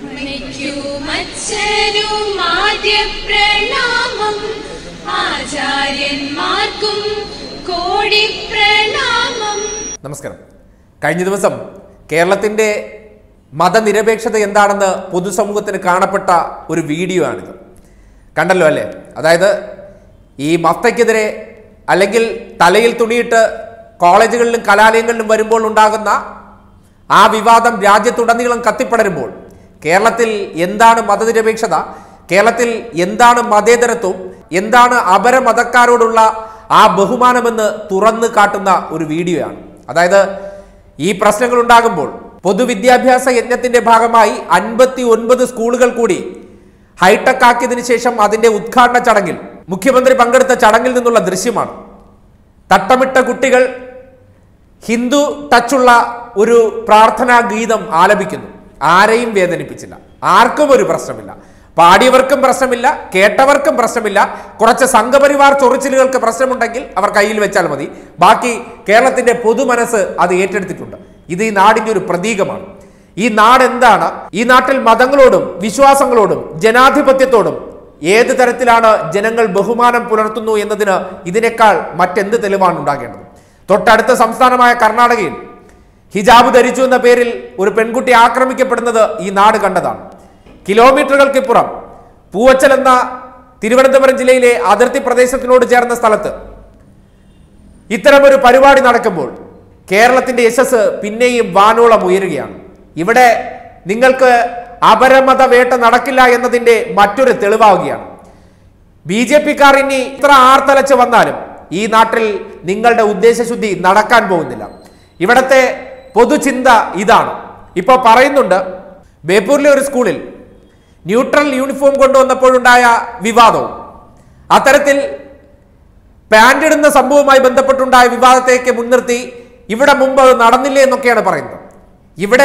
അമ്മയ്ക്കും അച്ഛനും ആദ്യ പ്രണാമം ആചാര്യന്മാർക്കും കോടി പ്രണാമം നമസ്കാരം കഴിഞ്ഞ ദിവസം കേരളത്തിൻ്റെ മതനിരപേക്ഷത എന്താണെന്ന് പൊതുസമൂഹത്തിന് കാണപ്പെട്ട ഒരു വീഡിയോ ആണിത് കണ്ടല്ലോ അല്ലേ അതായത് ഈ മഫ്തയ്ക്കെതിരെ അല്ലെങ്കിൽ തലയിൽ തുണിയിട്ട് കോളേജുകളിലും കലാലയങ്ങളിലും വരുമ്പോൾ ഉണ്ടാകുന്ന ആ വിവാദം രാജ്യത്തുടനീളം കത്തിപ്പടരുമ്പോൾ കേരളത്തിൽ എന്താണ് മതനിരപേക്ഷത കേരളത്തിൽ എന്താണ് മതേതരത്വം എന്താണ് അപരമതക്കാരോടുള്ള ആ ബഹുമാനമെന്ന് തുറന്നു കാട്ടുന്ന ഒരു വീഡിയോയാണ് അതായത് ഈ പ്രശ്നങ്ങൾ ഉണ്ടാകുമ്പോൾ പൊതുവിദ്യാഭ്യാസ യജ്ഞത്തിന്റെ ഭാഗമായി അൻപത്തി ഒൻപത് സ്കൂളുകൾ കൂടി ഹൈടെക് ആക്കിയതിനു ശേഷം അതിന്റെ ഉദ്ഘാടന ചടങ്ങിൽ മുഖ്യമന്ത്രി പങ്കെടുത്ത ചടങ്ങിൽ നിന്നുള്ള ദൃശ്യമാണ് തട്ടമിട്ട കുട്ടികൾ ഹിന്ദു ടച്ചുള്ള ഒരു പ്രാർത്ഥനാ ഗീതം ആലപിക്കുന്നു ആരെയും വേദനിപ്പിച്ചില്ല ആർക്കും ഒരു പ്രശ്നമില്ല പാടിയവർക്കും പ്രശ്നമില്ല കേട്ടവർക്കും പ്രശ്നമില്ല കുറച്ച് സംഘപരിവാർ ചൊറിച്ചിലുകൾക്ക് പ്രശ്നമുണ്ടെങ്കിൽ അവർ കയ്യിൽ വെച്ചാൽ മതി ബാക്കി കേരളത്തിന്റെ പൊതുമനസ് അത് ഏറ്റെടുത്തിട്ടുണ്ട് ഇത് ഈ നാടിന്റെ ഒരു പ്രതീകമാണ് ഈ നാട് എന്താണ് ഈ നാട്ടിൽ മതങ്ങളോടും വിശ്വാസങ്ങളോടും ജനാധിപത്യത്തോടും ഏത് തരത്തിലാണ് ജനങ്ങൾ ബഹുമാനം പുലർത്തുന്നു എന്നതിന് ഇതിനേക്കാൾ മറ്റെന്ത് തെളിവാണ് ഉണ്ടാകേണ്ടത് തൊട്ടടുത്ത സംസ്ഥാനമായ കർണാടകയിൽ ഹിജാബ് ധരിച്ചു എന്ന പേരിൽ ഒരു പെൺകുട്ടി ആക്രമിക്കപ്പെടുന്നത് ഈ നാട് കണ്ടതാണ് കിലോമീറ്ററുകൾക്കിപ്പുറം പൂവച്ചൽ എന്ന തിരുവനന്തപുരം ജില്ലയിലെ അതിർത്തി പ്രദേശത്തിനോട് ചേർന്ന സ്ഥലത്ത് ഇത്തരമൊരു പരിപാടി നടക്കുമ്പോൾ കേരളത്തിന്റെ യശസ് പിന്നെയും വാനോളം ഉയരുകയാണ് ഇവിടെ നിങ്ങൾക്ക് അപരമത വേട്ട നടക്കില്ല എന്നതിന്റെ മറ്റൊരു തെളിവാവുകയാണ് ബി ജെ പിക്കാർ ഇനി ഇത്ര ആർത്തലച്ച് വന്നാലും ഈ നാട്ടിൽ നിങ്ങളുടെ ഉദ്ദേശശുദ്ധി നടക്കാൻ പോകുന്നില്ല ഇവിടത്തെ പൊതുചിന്ത ഇതാണ് ഇപ്പോൾ പറയുന്നുണ്ട് ബേപ്പൂരിലെ ഒരു സ്കൂളിൽ ന്യൂട്രൽ യൂണിഫോം കൊണ്ടുവന്നപ്പോഴുണ്ടായ വിവാദവും അത്തരത്തിൽ പാൻ്റ് ഇടുന്ന സംഭവവുമായി ബന്ധപ്പെട്ടുണ്ടായ വിവാദത്തേക്ക് മുൻനിർത്തി ഇവിടെ മുമ്പ് അത് നടന്നില്ലേ എന്നൊക്കെയാണ് പറയുന്നത് ഇവിടെ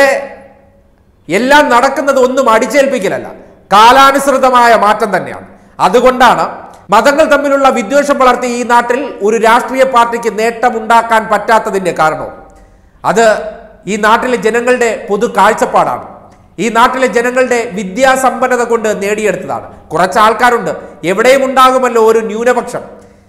എല്ലാം നടക്കുന്നത് ഒന്നും അടിച്ചേൽപ്പിക്കലല്ല കാലാനുസൃതമായ മാറ്റം തന്നെയാണ് അതുകൊണ്ടാണ് മതങ്ങൾ തമ്മിലുള്ള വിദ്വേഷം വളർത്തി ഈ നാട്ടിൽ ഒരു രാഷ്ട്രീയ പാർട്ടിക്ക് നേട്ടമുണ്ടാക്കാൻ പറ്റാത്തതിന്റെ കാരണവും അത് ഈ നാട്ടിലെ ജനങ്ങളുടെ പൊതു കാഴ്ചപ്പാടാണ് ഈ നാട്ടിലെ ജനങ്ങളുടെ വിദ്യാസമ്പന്നത കൊണ്ട് നേടിയെടുത്തതാണ് കുറച്ച് ആൾക്കാരുണ്ട് എവിടെയും ഉണ്ടാകുമല്ലോ ഒരു ന്യൂനപക്ഷം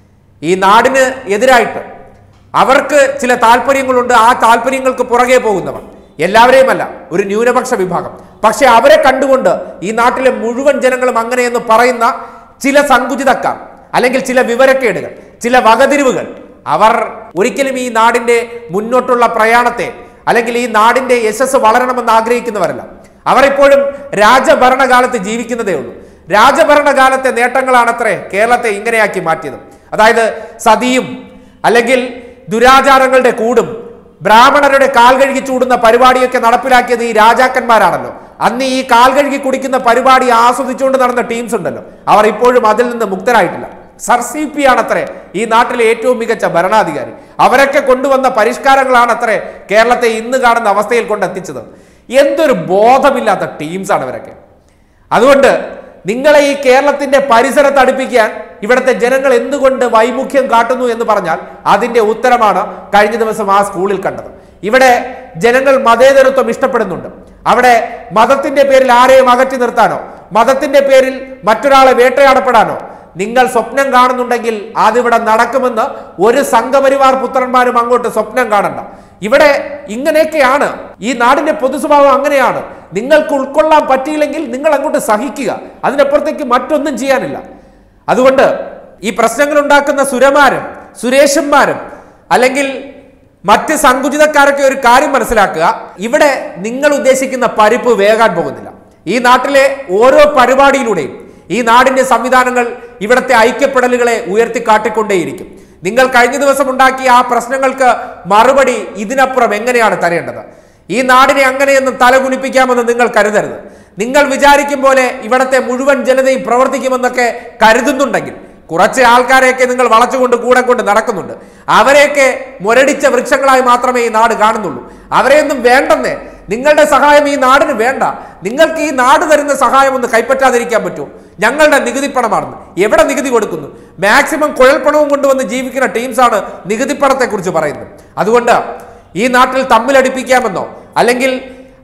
ഈ നാടിന് എതിരായിട്ട് അവർക്ക് ചില താല്പര്യങ്ങളുണ്ട് ആ താല്പര്യങ്ങൾക്ക് പുറകെ പോകുന്നവർ എല്ലാവരെയും അല്ല ഒരു ന്യൂനപക്ഷ വിഭാഗം പക്ഷെ അവരെ കണ്ടുകൊണ്ട് ഈ നാട്ടിലെ മുഴുവൻ ജനങ്ങളും അങ്ങനെയെന്ന് പറയുന്ന ചില സങ്കുചിതക്കാർ അല്ലെങ്കിൽ ചില വിവരക്കേടുകൾ ചില വകതിരിവുകൾ അവർ ഒരിക്കലും ഈ നാടിന്റെ മുന്നോട്ടുള്ള പ്രയാണത്തെ അല്ലെങ്കിൽ ഈ നാടിന്റെ യശസ് വളരണമെന്ന് ആഗ്രഹിക്കുന്നവരല്ല അവർ ഇപ്പോഴും രാജഭരണകാലത്ത് ജീവിക്കുന്നതേ ഉള്ളൂ രാജഭരണകാലത്തെ നേട്ടങ്ങളാണത്രേ കേരളത്തെ ഇങ്ങനെയാക്കി മാറ്റിയത് അതായത് സതിയും അല്ലെങ്കിൽ ദുരാചാരങ്ങളുടെ കൂടും ബ്രാഹ്മണരുടെ കാൽ കഴുകി ചൂടുന്ന പരിപാടിയൊക്കെ നടപ്പിലാക്കിയത് ഈ രാജാക്കന്മാരാണല്ലോ അന്ന് ഈ കാൽ കഴുകി കുടിക്കുന്ന പരിപാടി ആസ്വദിച്ചുകൊണ്ട് നടന്ന ടീംസ് ഉണ്ടല്ലോ അവർ ഇപ്പോഴും അതിൽ നിന്ന് മുക്തരായിട്ടില്ല സർ സി പി ആണത്രേ ഈ നാട്ടിലെ ഏറ്റവും മികച്ച ഭരണാധികാരി അവരൊക്കെ കൊണ്ടുവന്ന പരിഷ്കാരങ്ങളാണത്രേ കേരളത്തെ ഇന്ന് കാണുന്ന അവസ്ഥയിൽ കൊണ്ടെത്തിച്ചത് എന്തൊരു ബോധമില്ലാത്ത ടീംസാണ് ഇവരൊക്കെ അതുകൊണ്ട് നിങ്ങളെ ഈ കേരളത്തിന്റെ പരിസരത്ത് അടുപ്പിക്കാൻ ഇവിടുത്തെ ജനങ്ങൾ എന്തുകൊണ്ട് വൈമുഖ്യം കാട്ടുന്നു എന്ന് പറഞ്ഞാൽ അതിന്റെ ഉത്തരമാണ് കഴിഞ്ഞ ദിവസം ആ സ്കൂളിൽ കണ്ടത് ഇവിടെ ജനങ്ങൾ മതേതരത്വം ഇഷ്ടപ്പെടുന്നുണ്ട് അവിടെ മതത്തിന്റെ പേരിൽ ആരെയും അകറ്റി നിർത്താനോ മതത്തിന്റെ പേരിൽ മറ്റൊരാളെ വേട്ടയാടപ്പെടാനോ നിങ്ങൾ സ്വപ്നം കാണുന്നുണ്ടെങ്കിൽ അതിവിടെ നടക്കുമെന്ന് ഒരു സംഘപരിവാർ പുത്രന്മാരും അങ്ങോട്ട് സ്വപ്നം കാണണ്ട ഇവിടെ ഇങ്ങനെയൊക്കെയാണ് ഈ നാടിന്റെ പൊതുസ്വഭാവം അങ്ങനെയാണ് നിങ്ങൾക്ക് ഉൾക്കൊള്ളാൻ പറ്റിയില്ലെങ്കിൽ നിങ്ങൾ അങ്ങോട്ട് സഹിക്കുക അതിനപ്പുറത്തേക്ക് മറ്റൊന്നും ചെയ്യാനില്ല അതുകൊണ്ട് ഈ പ്രശ്നങ്ങൾ ഉണ്ടാക്കുന്ന സുരമാരും സുരേഷന്മാരും അല്ലെങ്കിൽ മറ്റ് സങ്കുചിതക്കാരൊക്കെ ഒരു കാര്യം മനസ്സിലാക്കുക ഇവിടെ നിങ്ങൾ ഉദ്ദേശിക്കുന്ന പരിപ്പ് വേകാൻ പോകുന്നില്ല ഈ നാട്ടിലെ ഓരോ പരിപാടിയിലൂടെയും ഈ നാടിന്റെ സംവിധാനങ്ങൾ ഇവിടുത്തെ ഐക്യപ്പെടലുകളെ ഉയർത്തിക്കാട്ടിക്കൊണ്ടേയിരിക്കും നിങ്ങൾ കഴിഞ്ഞ ദിവസം ഉണ്ടാക്കിയ ആ പ്രശ്നങ്ങൾക്ക് മറുപടി ഇതിനപ്പുറം എങ്ങനെയാണ് തരേണ്ടത് ഈ നാടിനെ അങ്ങനെയൊന്നും തലകുനിപ്പിക്കാമെന്ന് നിങ്ങൾ കരുതരുത് നിങ്ങൾ വിചാരിക്കും പോലെ ഇവിടുത്തെ മുഴുവൻ ജനതയും പ്രവർത്തിക്കുമെന്നൊക്കെ കരുതുന്നുണ്ടെങ്കിൽ കുറച്ച് ആൾക്കാരെയൊക്കെ നിങ്ങൾ വളച്ചുകൊണ്ട് കൂടെ കൊണ്ട് നടക്കുന്നുണ്ട് അവരെയൊക്കെ മുരടിച്ച വൃക്ഷങ്ങളായി മാത്രമേ ഈ നാട് കാണുന്നുള്ളൂ അവരെയൊന്നും വേണ്ടെന്നേ നിങ്ങളുടെ സഹായം ഈ നാടിന് വേണ്ട നിങ്ങൾക്ക് ഈ നാട് തരുന്ന സഹായം ഒന്ന് കൈപ്പറ്റാതിരിക്കാൻ പറ്റുമോ ഞങ്ങളുടെ നികുതി പണമാണെന്ന് എവിടെ നികുതി കൊടുക്കുന്നു മാക്സിമം കുഴൽപ്പണവും കൊണ്ടുവന്ന് ജീവിക്കുന്ന ടീംസാണ് നികുതി പണത്തെക്കുറിച്ച് പറയുന്നത് അതുകൊണ്ട് ഈ നാട്ടിൽ തമ്മിലടിപ്പിക്കാമെന്നോ അല്ലെങ്കിൽ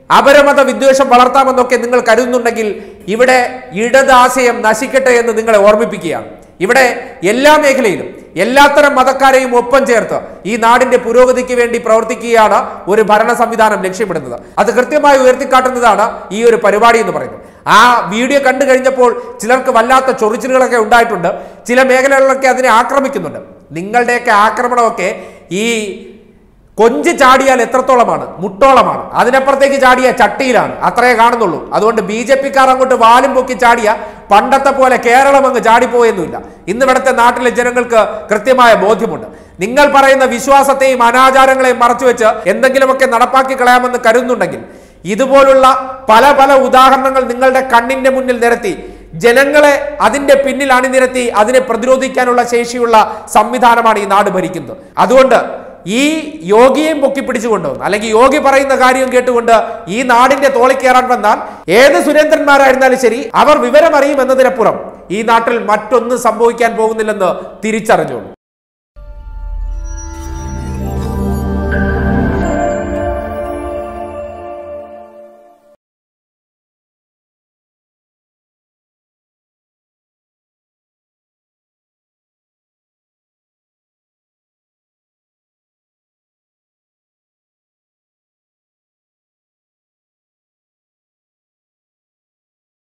അപരമത വിദ്വേഷം വളർത്താമെന്നൊക്കെ നിങ്ങൾ കരുതുന്നുണ്ടെങ്കിൽ ഇവിടെ ഇടത് ആശയം നശിക്കട്ടെ എന്ന് നിങ്ങളെ ഓർമ്മിപ്പിക്കുകയാണ് ഇവിടെ എല്ലാ മേഖലയിലും എല്ലാത്തരം മതക്കാരെയും ഒപ്പം ചേർത്ത് ഈ നാടിന്റെ പുരോഗതിക്ക് വേണ്ടി പ്രവർത്തിക്കുകയാണ് ഒരു ഭരണ സംവിധാനം ലക്ഷ്യമിടുന്നത് അത് കൃത്യമായി ഉയർത്തിക്കാട്ടുന്നതാണ് ഈ ഒരു പരിപാടി എന്ന് പറയുന്നത് ആ വീഡിയോ കണ്ടു കഴിഞ്ഞപ്പോൾ ചിലർക്ക് വല്ലാത്ത ചൊറിച്ചിലുകളൊക്കെ ഉണ്ടായിട്ടുണ്ട് ചില മേഖലകളിലൊക്കെ അതിനെ ആക്രമിക്കുന്നുണ്ട് നിങ്ങളുടെയൊക്കെ ആക്രമണമൊക്കെ ഈ കൊഞ്ച് ചാടിയാൽ എത്രത്തോളമാണ് മുട്ടോളമാണ് അതിനപ്പുറത്തേക്ക് ചാടിയ ചട്ടിയിലാണ് അത്രേ കാണുന്നുള്ളൂ അതുകൊണ്ട് ബി ജെ പിക്കാർ അങ്ങോട്ട് വാലും പൊക്കി ചാടിയ പണ്ടത്തെ പോലെ കേരളം അങ്ങ് ചാടിപ്പോയൊന്നുമില്ല ഇന്ന് ഇവിടുത്തെ നാട്ടിലെ ജനങ്ങൾക്ക് കൃത്യമായ ബോധ്യമുണ്ട് നിങ്ങൾ പറയുന്ന വിശ്വാസത്തെയും അനാചാരങ്ങളെയും മറച്ചുവെച്ച് എന്തെങ്കിലുമൊക്കെ നടപ്പാക്കി കളയാമെന്ന് കരുതുന്നുണ്ടെങ്കിൽ ഇതുപോലുള്ള പല പല ഉദാഹരണങ്ങൾ നിങ്ങളുടെ കണ്ണിന്റെ മുന്നിൽ നിരത്തി ജനങ്ങളെ അതിന്റെ പിന്നിൽ അണിനിരത്തി അതിനെ പ്രതിരോധിക്കാനുള്ള ശേഷിയുള്ള സംവിധാനമാണ് ഈ നാട് ഭരിക്കുന്നത് അതുകൊണ്ട് ഈ യോഗിയെയും പൊക്കിപ്പിടിച്ചുകൊണ്ട് അല്ലെങ്കിൽ യോഗി പറയുന്ന കാര്യം കേട്ടുകൊണ്ട് ഈ നാടിന്റെ തോളിൽ കയറാൻ വന്നാൽ ഏത് സുരേന്ദ്രന്മാരായിരുന്നാലും ശരി അവർ വിവരം അറിയും എന്നതിനപ്പുറം ഈ നാട്ടിൽ മറ്റൊന്നും സംഭവിക്കാൻ പോകുന്നില്ലെന്ന് തിരിച്ചറിഞ്ഞോളൂ